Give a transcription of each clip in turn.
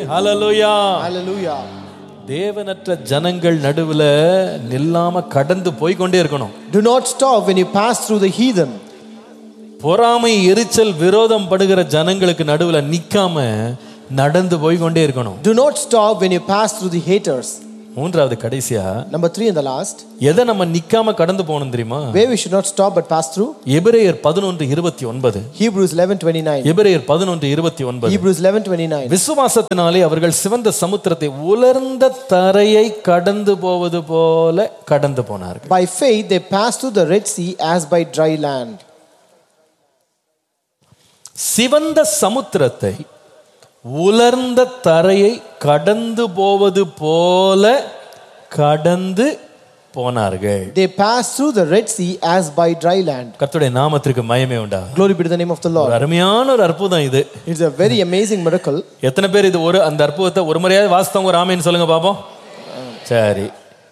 ஹalleluya Hallelujah. தேவனற்ற ஜனங்கள் நடுவுல நில்லாம கடந்து போய் கொண்டே இருக்கணும் Do not stop when you pass through the heathen. பொறாமை எரிச்சல் விரோதம் படுகிற ஜனங்களுக்கு நடுவுல நிக்காம நடந்து போய் கொண்டே இருக்கணும் Do not stop when you pass through the haters. மூன்றாவது கடைசியா Number three and the last, எதை நம்ம நிக்காம கடந்து போகணும் தெரியுமா where we should not stop but pass through. எபிரேயர் பதினொன்று இருபத்தி ஒன்பது Hebrews 11:29. எபிரேயர் பதினொன்று இருபத்தி ஒன்பது Hebrews 11:29. விசுவாசத்தினாலே அவர்கள் சிவந்த சமுத்திரத்தை உலர்ந்த தரையை கடந்து போவது போல கடந்து போனார்கள் By faith they passed through the Red Sea as by dry land. சிவந்த சமுத்திரத்தை உலர்ந்த தரையை கடந்து போவது போல கடந்து போனார்கள் They passed through the Red Sea as by dry land. கர்த்தருடைய நாமத்திற்கு மயமே உண்டா Glory be to the name of the Lord. ஒரு அருமையான ஒரு அற்புதம் இது It's a very amazing miracle. எத்தனை பேர் இது ஒரு அந்த அற்புதத்தை ஒரு முறையாவது வாசித்தவங்க ஒரு ஆமேன்னு சொல்லுங்க பாப்போம் சரி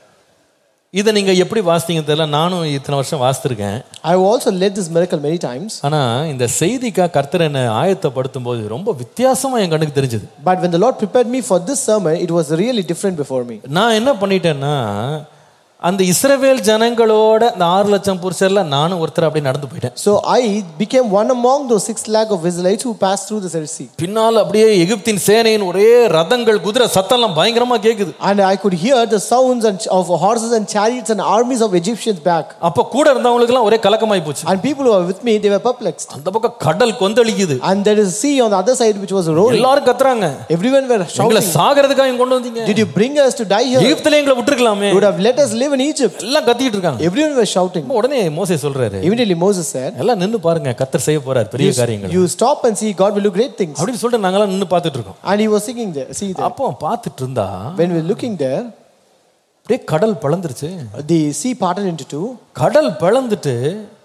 இதை நீங்க எப்படி வாசித்தீங்க தெரியல நானும் இத்தனை வருஷம் வாசித்திருக்கேன் I have also led this miracle many times. ஆனா இந்த செய்திக்கா கர்த்தர் என்னை ஆயத்தப்படுத்தும் போது ரொம்ப வித்தியாசமா என் கண்ணுக்கு தெரிஞ்சது But when the Lord prepared me for this sermon, it was really different before me. நான் என்ன பண்ணிட்டேன்னா அந்த இஸ்ரவேல் ஜனங்களோட அந்த ஆறு லட்சம் புருஷர்ல நானும் ஒருத்தர் அப்படியே நடந்து போயிட்டேன் So I became one among those six lakh of Israelites who passed through the Red Sea. பின்னால் அப்படியே எகிப்தின் சேனையின் ஒரே ரதங்கள் குதிரை சத்தம்லாம் பயங்கரமா கேக்குது And I could hear the sounds and of horses and chariots and armies of Egyptians back. அப்ப கூட இருந்தவங்களுக்குலாம் ஒரே கலக்கமாய் போச்சு And people who were with me, they were perplexed. அந்த பக்கம் கடல் கொந்தளிக்குது And there is a sea on the other side which was roaring. எல்லாரும் கத்துறாங்க Everyone were எங்களை shouting, சாகிறதுக்காக இங்க கொண்டு வந்தீங்க Did you bring us to die here? எகிப்திலே எங்களை விட்டுருக்கலாமே You would have let us live in Egypt. எல்லாம் கத்திட்டு இருக்காங்க Everyone were shouting. உடனே மோசே சொல்றாரு Immediately Moses said, எல்லாம் நின்னு பாருங்க கத்தர் செய்ய போறார் பெரிய காரியங்கள் You stop and see, God will do great things. அப்படின்னு சொல்லிட்டு நாங்கெல்லாம் நின்னு பார்த்துட்டு இருக்கோம் And he was singing there. See there. அப்போ பார்த்துட்டு இருந்தா When we were looking there, அப்படியே கடல் பிளந்துருச்சு the sea parted into two. கடல் பிளந்துட்டு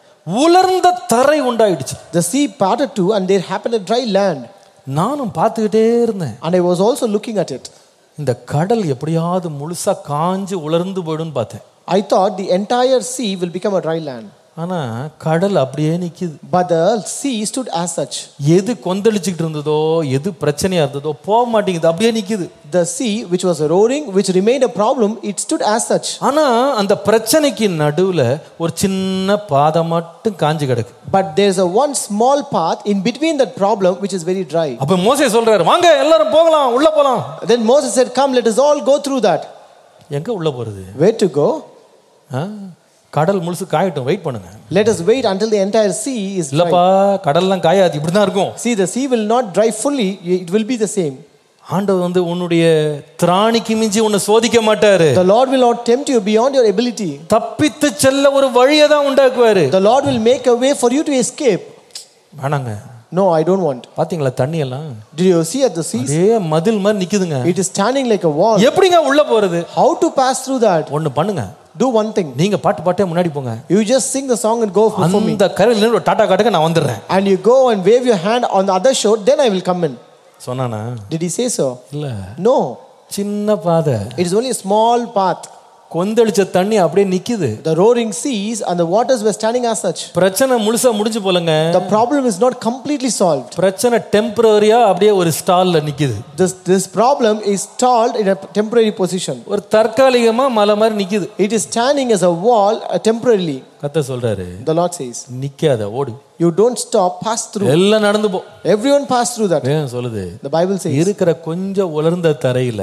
உலர்ந்த தரை உண்டாயிடுச்சு The sea parted two, and there happened a dry land. நானும் பார்த்துக்கிட்டே இருந்தேன் And I was also looking at it. இந்த கடல் எப்படியாவது முழுசா காஞ்சு உலர்ந்து போயிடும்னு பார்த்தேன் I thought the entire sea will become a dry land. ஆனா கடல் அப்படியே நிக்குது But the sea stood as such. எது கொந்தளிச்சுக்கிட்டு இருந்ததோ எது பிரச்சனையா இருந்ததோ போக மாட்டேங்குது அப்படியே நிக்குது The sea, which was roaring, which remained a problem, it stood as such. ஆனா அந்த பிரச்சனைக்கு நடுவுல ஒரு சின்ன பாதை மட்டும் காஞ்சு கிடக்கு But there's a one small path in between that problem, which is very dry. அப்ப மோசே சொல்றாரு வாங்க எல்லாரும் போகலாம் உள்ள போலாம் Then Moses said, Come, let us all go through that. எங்க உள்ள போறது Where to go? ஆ? கடல் முழுசு காயட்டும் வெயிட் பண்ணுங்க Let us wait until the entire sea is dry. இல்லப்பா கடல்லாம் காயாது இப்படிதான் இருக்கும் See, the sea will not dry fully, it will be the same. ஆண்டவர் வந்து உன்னுடைய திராணிக்கு மிஞ்சி உன்னை சோதிக்க மாட்டாரு The Lord will not tempt you beyond your ability. தப்பித்து செல்ல ஒரு வழியை தான் உண்டாக்குவாரு The Lord will make a way for you to escape. வேணாங்க No, I don't want. பாத்தீங்களா தண்ணி எல்லாம் Did you see at the sea? அதே மதில் மாதிரி நிக்குதுங்க It is standing like a wall. எப்படிங்க உள்ள போறது How to pass through that? ஒண்ணு பண்ணுங்க Do one thing. நீங்க பாட்டு பாட்டே முன்னாடி போங்க You just sing the song and go before me. அந்த கரையில இருந்து ஒரு டாட்டா காட்டுக்கு நான் வந்துடுறேன் And you go and wave your hand on the other shore, then I will come in. சொன்னானா Did he say so? இல்ல No. சின்ன பாதை It is only a small path. கொந்தளிச்ச தண்ணி அப்படியே நிக்குது The roaring seas and the waters were standing as such. பிரச்சனை முழுசா முடிஞ்சு போலங்க The problem is not completely solved. பிரச்சனை டெம்பரரியா அப்படியே ஒரு ஸ்டால்ல நிக்குது This, this problem is stalled in a temporary position. ஒரு தற்காலிகமா மலை மாதிரி நிக்குது It is standing as a wall uh, temporarily. கத்த சொல்றாரு The Lord says, நிக்காத ஓடு You don't stop, pass through. எல்லாம் நடந்து போ Everyone pass through that. ஏன் சொல்லுது The Bible says, இருக்கிற கொஞ்சம் உலர்ந்த தரையில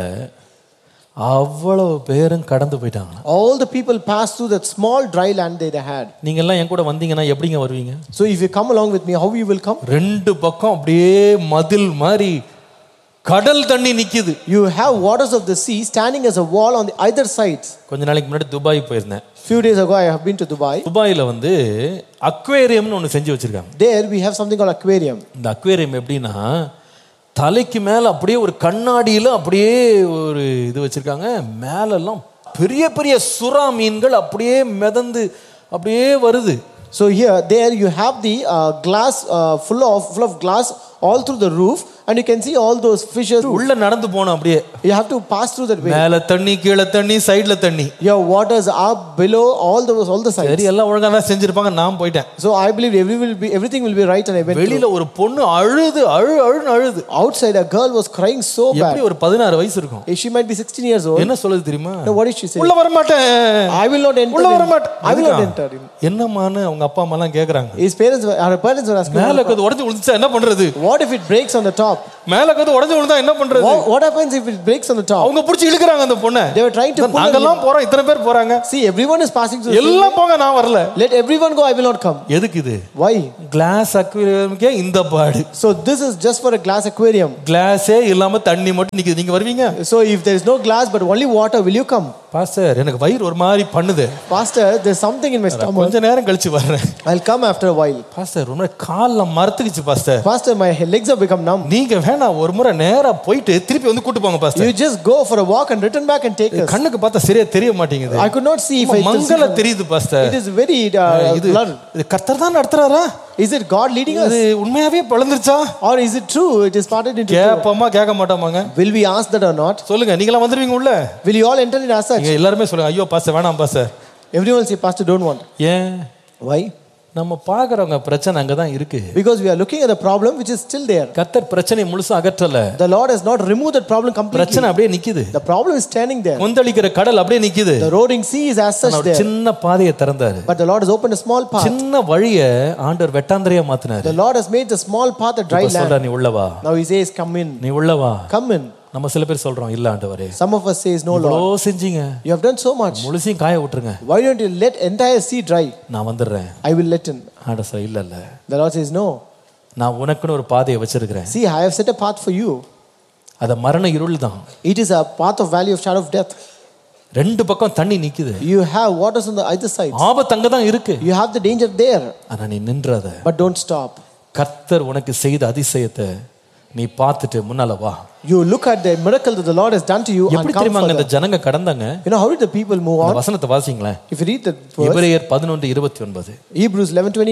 அவ்வளவு பேரும் கடந்து போயிட்டாங்க All the people passed through that small dry land they had. நீங்க எல்லாம் என் கூட வந்தீங்கன்னா எப்படிங்க வருவீங்க So if you come along with me, how you will come? ரெண்டு பக்கம் அப்படியே மதில் மாதிரி கடல் தண்ணி நிக்குது You have waters of the sea standing as a wall on the either sides. கொஞ்ச நாளைக்கு முன்னாடி துபாய் போயிருந்தேன் Few days ago, I have been to Dubai. துபாயில வந்து அக்வேரியம்னு ஒன்று செஞ்சு வச்சிருக்காங்க There we have something called aquarium. இந்த அக்வேரியம் எப்படின்னா தலைக்கு மேல அப்படியே ஒரு கண்ணாடியில அப்படியே ஒரு இது வச்சிருக்காங்க மேலெல்லாம் பெரிய பெரிய சுறா மீன்கள் அப்படியே மிதந்து அப்படியே வருது So here, there you have the uh, glass uh, full of full of glass all through the roof, and you can see all those fishes. உள்ள நடந்து போனோம் அப்படியே You have to pass through that way. மேல தண்ணி கீழே தண்ணி சைடுல தண்ணி Your waters up, below, all those, all the sides. சரி எல்லாம் ஒழுங்கா தான் செஞ்சிருப்பாங்க நான் போயிட்டேன் So I believe every will be, everything will be right, and I went. through. வெளியில ஒரு பொண்ணு அழுது அழு அழுன்னு அழுது Outside, a girl was crying so bad. எப்படி ஒரு பதினாறு வயசு இருக்கும் She might be 16 years old. என்ன சொல்லுது தெரியுமா Now, what did she say? உள்ள வர மாட்டேன் I will not enter. உள்ள in. வர மாட்டேன் I will not அதுக்கா? enter. in. என்னம்மான்னு அவங்க அப்பா அம்மா எல்லாம் கேக்குறாங்க His parents, were, her parents were asking, மேல கது உடஞ்சு விழுந்துச்சா என்ன பண்றது what if it breaks on the top? மேல கது உடஞ்சு விழுந்தா என்ன பண்றது What, what happens if it breaks on the top? அவங்க புடிச்சு இழுக்குறாங்க அந்த பொண்ணை They were trying to pull her நாங்கெல்லாம் போறோம் இத்தனை பேர் போறாங்க See, everyone is passing through. the same எல்லாம் போங்க நான் வரல way. Let everyone go. I will not come. எதுக்கு இது Why? கிளாஸ் அக்வேரியமுக்கே இந்த பாடு So this is just for a glass aquarium. கிளாஸே இல்லாம தண்ணி மட்டும் நிக்குது நீங்க வருவீங்க So if there is no glass but only water, will you come? Pastor எனக்கு வயிறு ஒரு மாதிரி பண்ணுது Pastor, there's something in my stomach. கொஞ்ச நேரம் கழிச்சு வர்றேன் I'll come after a while. Pastor ரொம்ப கால்ல மரத்துக்குச்சு pastor Pastor, my legs have become numb. நீங்க வேணாம் ஒரு முறை நேரா போயிட்டு திருப்பி வந்து கூட்டு போங்க pastor You just go for a walk and return back and take us. கண்ணுக்கு பார்த்தா சரியா தெரிய மாட்டேங்குது I could not see if I மங்கள தெரியுது pastor It is very uh, இது blurred. இது கர்த்தர் தான் நடத்துறாரா Is it God leading us? இது உண்மையாவே பிளந்துருச்சா Or is it true? It is parted into two. கேப்பமா கேட்க மாட்டோமாங்க Will we ask that or not? சொல்லுங்க நீங்களாம் வந்துருவீங்க உள்ள Will you all enter in as such? நீங்க எல்லாருமே சொல்லுங்க ஐயோ பாஸ்டர் வேணாம் pastor Everyone will say, Pastor, don't want. ஏன் Why? நம்ம பாக்குறவங்க பிரச்சனை அங்கதான் இருக்கு Because we are looking at the problem which is still there. கர்த்தர் பிரச்சனையை முழுசா அகற்றல The Lord has not removed that problem completely. பிரச்சனை அப்படியே நிக்குது The problem is standing there. கொந்தளிக்கிற கடல் அப்படியே நிக்குது The roaring sea is as ஆனா such ஒரு there. சின்ன பாதையை திறந்தாரு But the Lord has opened a small path. சின்ன வழிய ஆண்டவர் வெட்டாந்திரையா மாத்தினாரு The Lord has made the small path a dry இப்ப land. சொல்றா நீ உள்ளவா Now he says, Come in. நீ உள்ளவா Come in. நம்ம சில பேர் சொல்றோம் இல்ல ஆண்டவரே Some of us says, No, இவ்வளோ Lord. செஞ்சீங்க You have done so much. முழுசையும் காய விட்டுருங்க Why don't you let entire sea dry? நான் வந்துடுறேன் I will let in. ஆண்ட சார் இல்ல இல்ல The Lord says, No. நான் உனக்குன்னு ஒரு பாதையை வச்சிருக்கிறேன் See, I have set a path for you. அத மரண இருள் தான் It is a path of valley of shadow of death. ரெண்டு பக்கம் தண்ணி நிக்குது You have waters on the either side. ஆபத்து அங்கதான் இருக்கு You have the danger there. ஆனா நீ நின்றத But don't stop. கர்த்தர் உனக்கு செய்த அதிசயத்தை நீ பார்த்துட்டு முன்னால வா You look at the miracle that the Lord has done to you and எப்படி come தெரியுமாங்க further. இந்த ஜனங்க கடந்தாங்க You know, how did the people move அந்த on? வசனத்தை வாசிங்களேன் If you read the verse, எபிரேயர் பதினொன்று இருபத்தி ஒன்பது Hebrews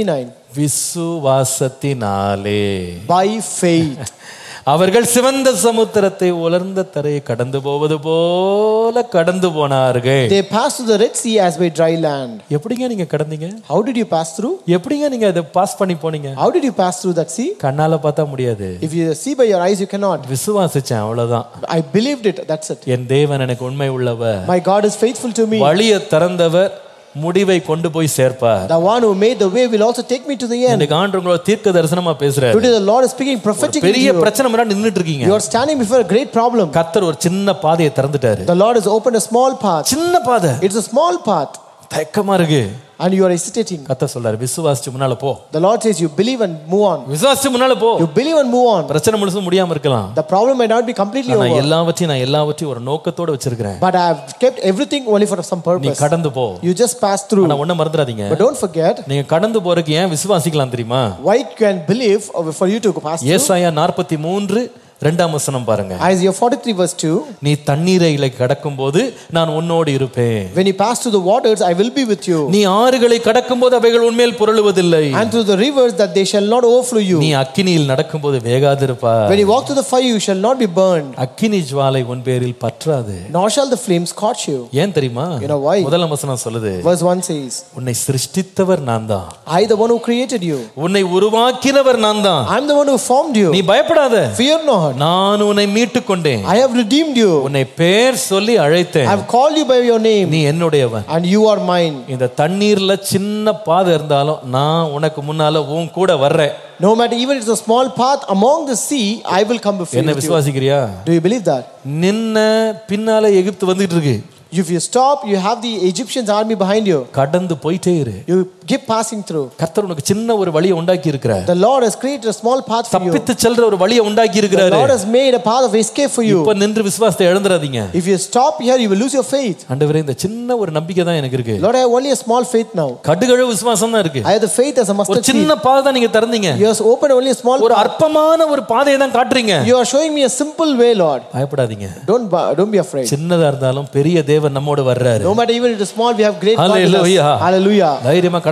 11:29, விசுவாசத்தினாலே by faith அவர்கள் சிவந்த சமுத்திரத்தை உலர்ந்த தரையை கடந்து போவது போல கடந்து போனார்கள் they passed through the Red Sea as by dry land. எப்படிங்க நீங்க கடந்தீங்க How did you pass through? எப்படிங்க நீங்க அதை பாஸ் பண்ணி போனீங்க How did you pass through that sea? கண்ணால பார்த்தா முடியாது If you see by your eyes, you cannot. விசுவாசிச்சேன் அவ்வளவுதான் I believed it. That's it. என் தேவன் எனக்கு உண்மை உள்ளவர் My God is faithful to me. வழியை திறந்தவர் முடிவை கொண்டு போய் சேர்ப்பார் The one who made the way will also take me to the end. இன்னைக்கு ஆண்டு உங்களோட தீர்க்க தரிசனமா பேசுறாரு Today, the Lord is speaking prophetically. to பெரிய you. பிரச்சனை முன்னாடி நின்னுட்டு இருக்கீங்க You are standing before a great problem. கத்தர் ஒரு சின்ன பாதையை திறந்துட்டாரு The Lord has opened a small path. சின்ன பாதை It's a small path, தயக்கமா இருக்கு and you are hesitating. கத்தர் சொல்றாரு விசுவாசிச்சு முன்னால போ The Lord says, You believe and move on. விசுவாசிச்சு முன்னால போ You believe and move on. பிரச்சனை முழுசும் முடியாம இருக்கலாம் The problem may not be completely ஆனா over, எல்லாவற்றையும் நான் எல்லாவற்றையும் ஒரு நோக்கத்தோட வச்சிருக்கிறேன் but I have kept everything only for some நீ purpose. கடந்து போ You just pass through. ஆனா ஒண்ணு மறந்துடாதீங்க But don't forget, நீங்க கடந்து போறதுக்கு ஏன் விசுவாசிக்கலாம் தெரியுமா why you can believe for you to pass through. ஏசாயா நாற்பத்தி மூன்று ரெண்டாம் வசனம் பாருங்க Isaiah 43, verse 2 நீ தண்ணீரை கடக்கும் போது நான் உன்னோடு இருப்பேன் When you pass through the waters, I will be with you. நீ ஆறுகளை கடக்கும் போது அவைகள் உண்மையில் புரளுவதில்லை And through the rivers, that they shall not overflow you. நீ அக்கினியில் நடக்கும்போது வேகாதிருப்பா When you walk through the fire, you shall not be burned, அக்கினி ஜுவாலை உன் பேரில் பற்றாது nor shall the flames scorch you. ஏன் தெரியுமா You know why? முதலாம் வசனம் சொல்லுது Verse 1 says, உன்னை சிருஷ்டித்தவர் நான் தான் I, the one who created you, உன்னை உருவாக்கினவர் நான் தான் I'm the one who formed you. நீ பயப்படாத Fear not. நான் உன்னை மீட்டு கொண்டேன் I have redeemed you. உன்னை பேர் சொல்லி I அழைத்தேன் have called you by your name, நீ என்னுடையவன் and you are mine. இந்த தண்ணீர்ல சின்ன பாதை இருந்தாலும் நான் உனக்கு முன்னால உன் கூட வர்றேன் No matter even it's a small path among the sea, I will come before என்ன you. விசுவாசிக்கிறியா Do you believe that? நின்ன பின்னால எகிப்து வந்துட்டு இருக்கு If you stop, you have the Egyptians army behind you. கடந்து போயிட்டே இரு You keep passing through. கர்த்தர் உனக்கு சின்ன ஒரு வழியை உண்டாக்கி இருக்கிறார் The Lord has created a small path for you. தப்பித்து செல்ற ஒரு வழியை உண்டாக்கி The இருக்கிறாரு Lord has made a path of escape for you. இப்ப நின்று விசுவாசத்தை இழந்துடாதீங்க If you stop here, you will lose your faith. ஆண்டவரே இந்த சின்ன ஒரு நம்பிக்கை தான் எனக்கு இருக்கு Lord, I have only a small faith now. கடுகளவு விசுவாசம் தான் இருக்கு I have the faith as a ஒரு mustard seed. சின்ன பாதை தான் நீங்க திறந்தீங்க You have opened only a small ஒரு அற்பமான ஒரு பாதையை தான் காட்டுறீங்க You are showing me a simple way, Lord. பயப்படாதீங்க Don't, bu- don't be afraid. சின்னதா இருந்தாலும் பெரிய தேவன் நம்மோடு வர்றாரு No matter even if it is small, we have great God with us. Hallelujah. Hallelujah. தைரியமா கடந்து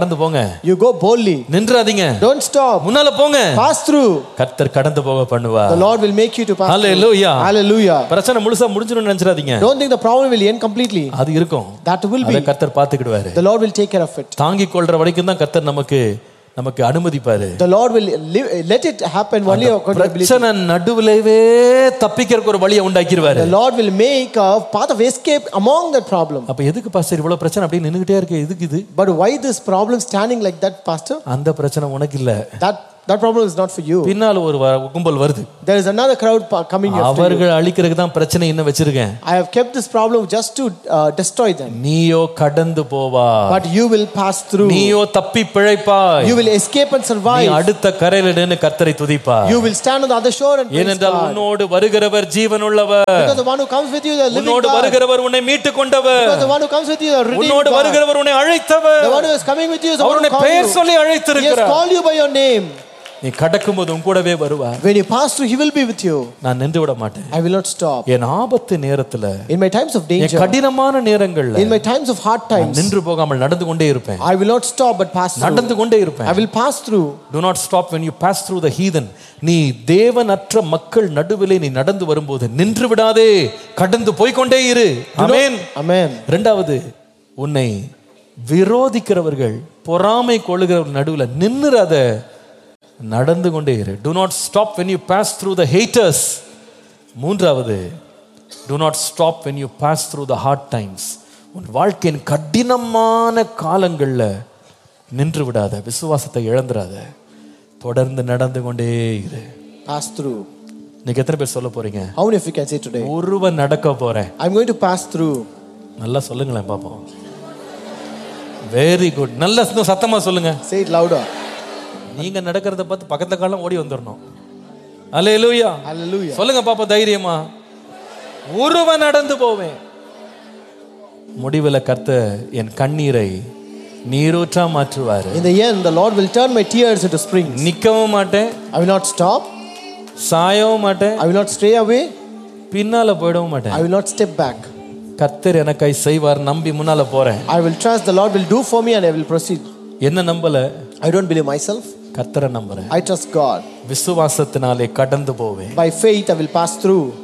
கடந்து போங்க You go boldly. நின்றாதீங்க Don't stop. முன்னால போங்க Pass through. கர்த்தர் கடந்து போக பண்ணுவா The Lord will make you to pass through. Hallelujah Hallelujah. பிரச்சனை முழுசா முடிஞ்சிடும் நினைச்சிடாதீங்க Don't think the problem will end completely. அது இருக்கும் That will அதை be. கர்த்தர் பாத்துக்கிடுவாரு The Lord will take care of it. தாங்கிக் கொள்ற வரைக்கும் தான் கர்த்தர் நமக்கு நமக்கு அனுமதிப்பாரு The Lord will live, let it happen only according to ability. பிரச்சனை நடுவுலவே தப்பிக்கிறதுக்கு ஒரு வழியை உண்டாக்கிடுவாரு The Lord will make a path of escape among that problem. அப்ப எதுக்கு பாஸ்டர் இவ்வளவு பிரச்சனை அப்படியே நின்னுகிட்டே இருக்கு எதுக்கு இது But why this problem standing like that, Pastor? அந்த பிரச்சனை உனக்கு இல்ல That that problem is not for you. பின்னால ஒரு வ- கும்பல் வருது There is another crowd pa- coming after you. அவர்கள் அழிக்கிறதுக்கு தான் பிரச்சனை இன்னும் வச்சிருக்கேன் I have kept this problem just to uh, destroy them. நீயோ கடந்து போவா But you will pass through. நீயோ தப்பி பிழைப்பாய் You will escape and நீ survive. அடுத்த கரையில நின்னு கர்த்தரை துதிப்பா You will stand on the other shore and praise ஏனென்றால் God. உன்னோடு வருகிறவர் ஜீவனுள்ளவர் Because the one who comes with you, the living உன்னோடு God. வருகிறவர் உன்னை மீட்டு கொண்டவர் Because the one who comes with you, the redeemed உன்னோடு God. வருகிறவர் உன்னை அழைத்தவர் The one who is coming with you is the our one who உன்னை called பெயர் you. சொல்லி He has அழைத்திருக்கிறார் called you by your name. நீ கடக்கும் போது உன் கூடவே வருவார் When you pass through, He will be with you. நான் நின்று விட மாட்டேன் I will not stop. என் ஆபத்து நேரத்துல In my times of N danger, கடினமான நேரங்கள்ல in my times of hard நான் times, நின்று போகாமல் நடந்து கொண்டே இருப்பேன் I will not stop but pass through. நடந்து கொண்டே I இருப்பேன் will pass through. do not stop when you pass through the heathen நீ தேவனற்ற மக்கள் நடுவிலே நீ நடந்து வரும்போது நின்று விடாதே கடந்து போய்க்கொண்டே இரு ஆமென் Amen. ரெண்டாவது உன்னை விரோதிக்கிறவர்கள் பொறாமை கொள்ளுகிறவர்கள் நடுவுல நின்னுறாத நடந்து கொண்டே இரு do not stop when you pass through the haters மூன்றாவது do not stop when you pass through the hard times உன் வாழ்க்கையின் கடினமான காலங்கள்ல நின்று விடாத விசுவாசத்தை இழந்துடாத தொடர்ந்து நடந்து கொண்டே இரு Pass through. இன்னைக்கு எத்தனை பேர் சொல்ல போறீங்க How many of you can say today? ஒருவன் நடக்க போறேன் I'm going to pass through. நல்லா சொல்லுங்களேன் பாப்போம் வெரி குட் நல்ல இன்னும் சத்தமா சொல்லுங்க Say it louder. நீங்க நடக்கிறத பார்த்து பக்கத்துல காலம் ஓடி வந்துடணும் அல்லேலூயா Hallelujah. சொல்லுங்க பாப்பா தைரியமா ஒருவன் நடந்து போவேன் முடிவுல கர்த்த என் கண்ணீரை நீரூற்றா மாற்றுவாரு In the end, the Lord will turn my tears into springs. நிக்கவும் மாட்டேன் I will not stop. சாயவும் மாட்டேன் I will not stray away. பின்னால போயிடவும் மாட்டேன் I will not step back. கர்த்தர் எனக்காய் செய்வார் நம்பி முன்னால போறேன் I will trust the Lord will do for me and I will proceed. என்ன நம்பல I don't believe myself. கர்த்தரை நம்புறேன் I trust God. விசுவாசத்தினாலே கடந்து போவேன் By faith, I will pass through.